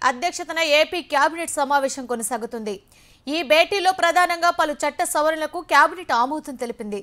అధ్యక్షతన AP cabinet సమావేశం కొనసాగుతుంది ఈ భేటీలో ప్రధానంగా పలు చట్ట సవరణలకు కేబినెట్ ఆమోదం తెలిపింది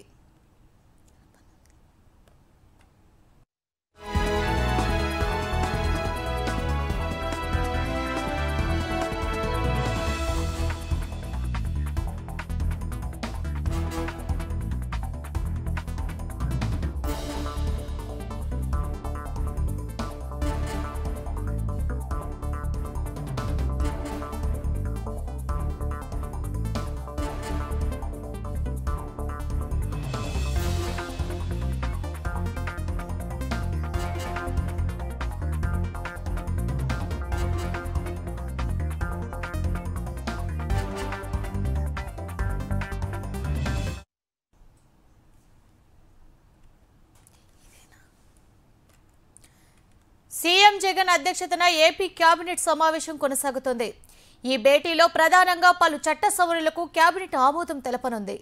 సీఎం జగన్ అధ్యక్షతన ఏపీ కేబినెట్ సమావేశం కొనసాగుతోంది ఈ భేటీలో ప్రధానంగా పలు చట్ట సవరణలకు కేబినెట్ ఆమోదం తెలపనుంది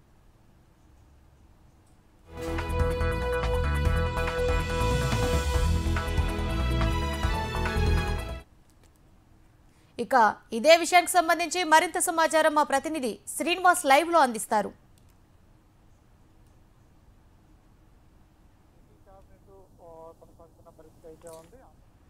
ఇక ఇదే విషయానికి సంబంధించి మరింత సమాచారం మా ప్రతినిధి శ్రీనివాస్ లైవ్ లో అందిస్తారు కొనసాగుతున్న పరిస్థితి అయితే ఉంది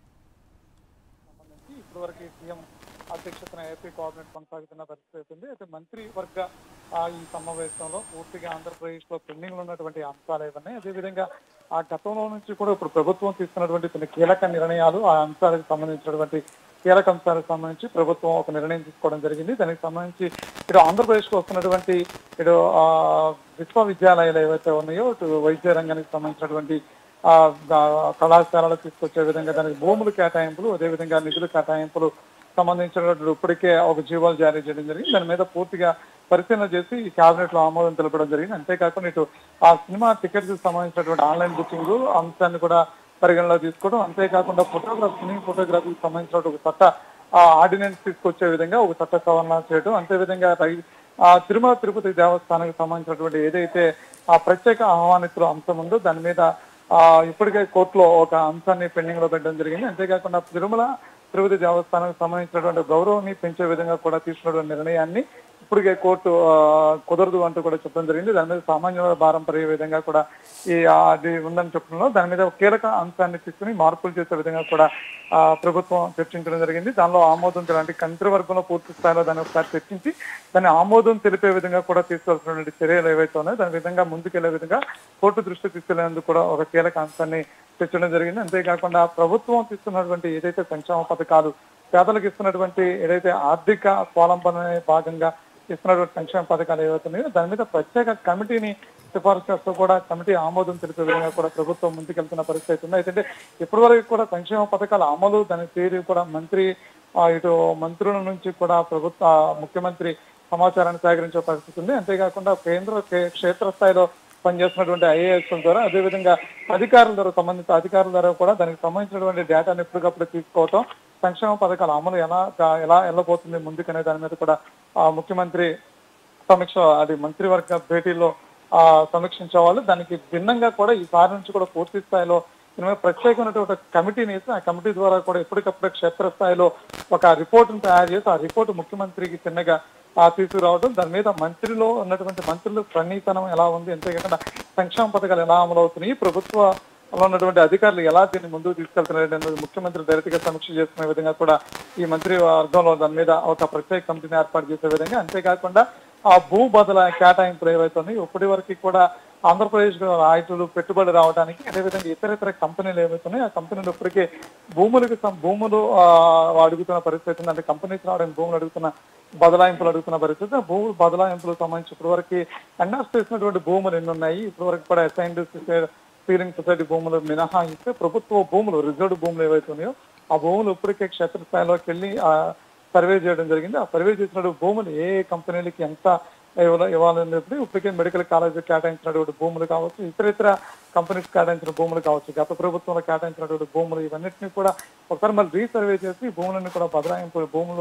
సంబంధించి ఇప్పటివరకు సీఎం అధ్యక్షతన ఏపీ కోఆర్డినేట్ కొనసాగుతున్న పరిస్థితి అయితే ఉంది అయితే మంత్రి వర్గ ఆ, ఈ సమావేశంలో పూర్తిగా ఆంధ్రప్రదేశ్ లో పెండింగ్ లో ఉన్నటువంటి అంశాలు ఏవన్నాయి అదేవిధంగా ఆ గతంలో నుంచి కూడా ఇప్పుడు ప్రభుత్వం తీసుకున్నటువంటి కొన్ని కీలక నిర్ణయాలు ఆ అంశాలకు సంబంధించినటువంటి కీలక అంశాలకు సంబంధించి ప్రభుత్వం ఒక నిర్ణయం తీసుకోవడం జరిగింది దానికి సంబంధించి ఇటు ఆంధ్రప్రదేశ్ లో వస్తున్నటువంటి ఇటు ఆ, విశ్వవిద్యాలయాలు ఏవైతే ఉన్నాయో ఇటు వైద్య రంగానికి సంబంధించినటువంటి ఆ గా- కళాశాలలు తీసుకొచ్చే విధంగా దానికి భూములు కేటాయింపులు అదేవిధంగా నిధుల కేటాయింపులు సంబంధించినటువంటి ఇప్పటికే ఒక జీవోలు జారీ చేయడం జరిగింది దాని మీద పూర్తిగా పరిశీలన చేసి ఈ కేబినెట్ లో ఆమోదం తెలపడం జరిగింది అంతేకాకుండా ఇటు ఆ సినిమా టికెట్స్ సంబంధించినటువంటి ఆన్లైన్ బుకింగ్ అంశాన్ని కూడా పరిగణలో తీసుకోవడం అంతేకాకుండా ఫోటోగ్రాఫ్ సినీ ఫోటోగ్రఫీకి సంబంధించిన ఒక చట్ట ఆ ఆర్డినెన్స్ తీసుకొచ్చే విధంగా ఒక చట్ట సవరణ చేయడం అంతేవిధంగా రై- ఆ తిరుమల తిరుపతి దేవస్థానానికి సంబంధించినటువంటి ఏదైతే ఆ ప్రత్యేక ఆహ్వానితుల అంశం ఉందో దాని మీద ఆ ఇప్పటికే కోర్టులో ఒక అంశాన్ని పెండింగ్ లో పెట్టడం జరిగింది అంతేకాకుండా తిరుమల తిరుపతి దేవస్థానానికి సంబంధించినటువంటి గౌరవాన్ని పెంచే విధంగా కూడా తీసుకున్నటువంటి నిర్ణయాన్ని ఇప్పటికే కోర్టు ఆ, కుదరదు అంటూ కూడా చెప్పడం జరిగింది దాని మీద సామాన్యుల భారం పడే విధంగా కూడా ఈ ఆ, అది ఉందని చెప్పడంలో దాని మీద ఒక కీలక అంశాన్ని తీసుకుని మార్పులు చేసే విధంగా కూడా ఆ, ప్రభుత్వం చర్చించడం జరిగింది దానిలో ఆమోదం తెలాంటి మంత్రివర్గంలో పూర్తి స్థాయిలో దాన్ని ఒకసారి చర్చించి దాన్ని ఆమోదం తెలిపే విధంగా కూడా తీసుకోవాల్సినటువంటి చర్యలు ఏవైతే ఉన్నాయో దాని విధంగా ముందుకెళ్లే విధంగా కోర్టు దృష్టి తీసుకెళ్లేందుకు కూడా ఒక కీలక అంశాన్ని తెచ్చడం జరిగింది అంతేకాకుండా ప్రభుత్వం తీసుకున్నటువంటి ఏదైతే సంక్షేమ పథకాలు పేదలకు ఇస్తున్నటువంటి ఏదైతే ఆర్థిక స్వాలంబన భాగంగా ఇస్తున్నటువంటి సంక్షేమ పథకాలు ఏవైతే ఉన్నాయో దాని మీద ప్రత్యేక కమిటీని సిఫారసు చేస్తూ కూడా కమిటీ ఆమోదం తెలిపే విధంగా కూడా ప్రభుత్వం ముందుకెళ్తున్న పరిస్థితి ఉంది అయితే ఇప్పటి వరకు కూడా సంక్షేమ పథకాల అమలు దాని తీరు కూడా మంత్రి ఆ, ఇటు మంత్రుల నుంచి కూడా ప్రభుత్వ ఆ, ముఖ్యమంత్రి సమాచారాన్ని సేకరించే పరిస్థితి ఉంది అంతేకాకుండా కేంద్ర కే- క్షేత్రస్థాయిలో పనిచేస్తున్నటువంటి ఐఏఎస్ ద్వారా అదేవిధంగా అధికారుల ద్వారా సంబంధిత అధికారుల ద్వారా కూడా దానికి సంబంధించినటువంటి డేటాను ఎప్పటికప్పుడు తీసుకోవటం సంక్షేమ పథకాల అమలు ఎలా ఎలా వెళ్ళబోతుంది ముందుకనే దాని మీద కూడా ఆ, ముఖ్యమంత్రి సమీక్ష అది మంత్రివర్గ భేటీలో ఆ సమీక్షించే వాళ్ళు దానికి భిన్నంగా కూడా ఈ సారి నుంచి కూడా పూర్తి స్థాయిలో దీని మీద ప్రత్యేకమైనటువంటి ఒక కమిటీని వేసి ఆ కమిటీ ద్వారా కూడా ఎప్పటికప్పుడు క్షేత్రస్థాయిలో ఒక రిపోర్ట్ను తయారు చేసి ఆ రిపోర్ట్ ముఖ్యమంత్రికి చిన్నగా ఆ తీసుకురావడం దాని మీద మంత్రిలో ఉన్నటువంటి మంత్రులు ప్రణీతనం ఎలా ఉంది అంతేకాకుండా సంక్షేమ పథకాలు ఎలా అమలు అవుతున్నాయి ప్రభుత్వ లో ఉన్నటువంటి అధికారులు ఎలా దీన్ని ముందుకు తీసుకెళ్తున్నారు అనేది ముఖ్యమంత్రి డైరెక్ట్ గా సమీక్ష చేసుకునే విధంగా కూడా ఈ మంత్రి వర్గంలో దాని మీద ఒక ప్రత్యేక కమిటీని ఏర్పాటు చేసే విధంగా అంతేకాకుండా ఆ భూ బదుల కేటాయింపులు ఏవైతే ఉన్నాయో ఇప్పటి వరకు కూడా ఆంధ్రప్రదేశ్ లో రాయితీలు పెట్టుబడి రావడానికి అదేవిధంగా ఇతర ఇతర కంపెనీలు ఏవైతే ఉన్నాయో ఆ కంపెనీలు ఇప్పటికే భూములకు సం- భూములు ఆ, అడుగుతున్న పరిస్థితి ఉంది అంటే కంపెనీస్ రావడానికి భూములు అడుగుతున్న బదలాయింపులు అడుగుతున్న పరిస్థితి ఆ భూ బదలాయింపులకు సంబంధించి ఇప్పటివరకు అన్నాస్ చేసినటువంటి భూములు ఎన్ని ఉన్నాయి ఇప్పటివరకు కూడా అసైన్డ్ స్టీరింగ్ సొసైటీ భూములు మినహాయిస్తే ప్రభుత్వ భూములు రిజర్వ్డ్ భూములు ఏవైతే ఉన్నాయో ఆ భూములు ఇప్పటికే క్షేత్రస్థాయిలోకి వెళ్ళి ఆ సర్వే చేయడం జరిగింది ఆ సర్వే చేసిన భూములు ఏ ఏ కంపెనీలకి ఎంత ఇవ్వాల- ఇవ్వాలని చెప్పి ఇప్పటికే మెడికల్ కాలేజ్ కేటాయించినటువంటి భూములు కావచ్చు ఇతర ఇతర కంపెనీస్ కేటాయించిన భూములు కావచ్చు గత ప్రభుత్వంలో కేటాయించినటువంటి భూములు ఇవన్నిటిని కూడా ఒకసారి మళ్ళీ రీసర్వే చేసి భూములను కూడా బదలాయింపు భూములు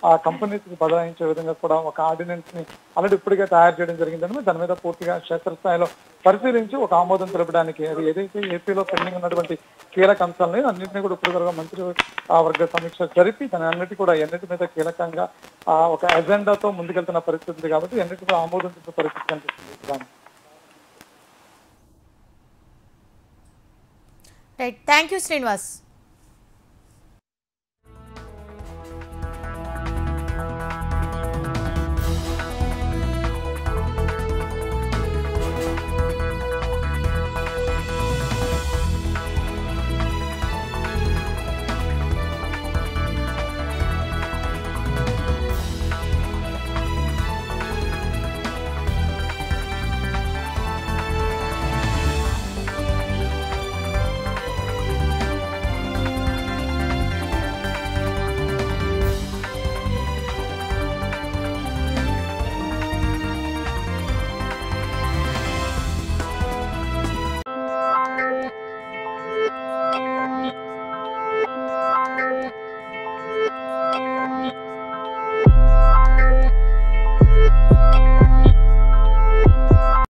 ఆ కంపెనీస్ కి బదలాయించే విధంగా కూడా ఒక ఆర్డినెన్స్ ని ఆల్రెడీ ఇప్పటికే తయారు చేయడం జరిగిందని దాని మీద పూర్తిగా క్షేత్రస్థాయిలో పరిశీలించి ఒక ఆమోదం తెలపడానికి అది ఏదైతే ఏపీలో పెండింగ్ ఉన్నటువంటి కీలక అంశాలని అన్నింటినీ కూడా ఇప్పుడు వరకు మంత్రి ఆ వర్గ సమీక్ష జరిపి దాని అన్నిటి కూడా ఎన్నిటి మీద కీలకంగా ఆ ఒక ఎజెండాతో ముందుకెళ్తున్న పరిస్థితి ఉంది కాబట్టి ఎన్నిటి కూడా ఆమోదించిన పరిస్థితి కనిపిస్తుంది దాని రైట్ థ్యాంక్ యూ శ్రీనివాస్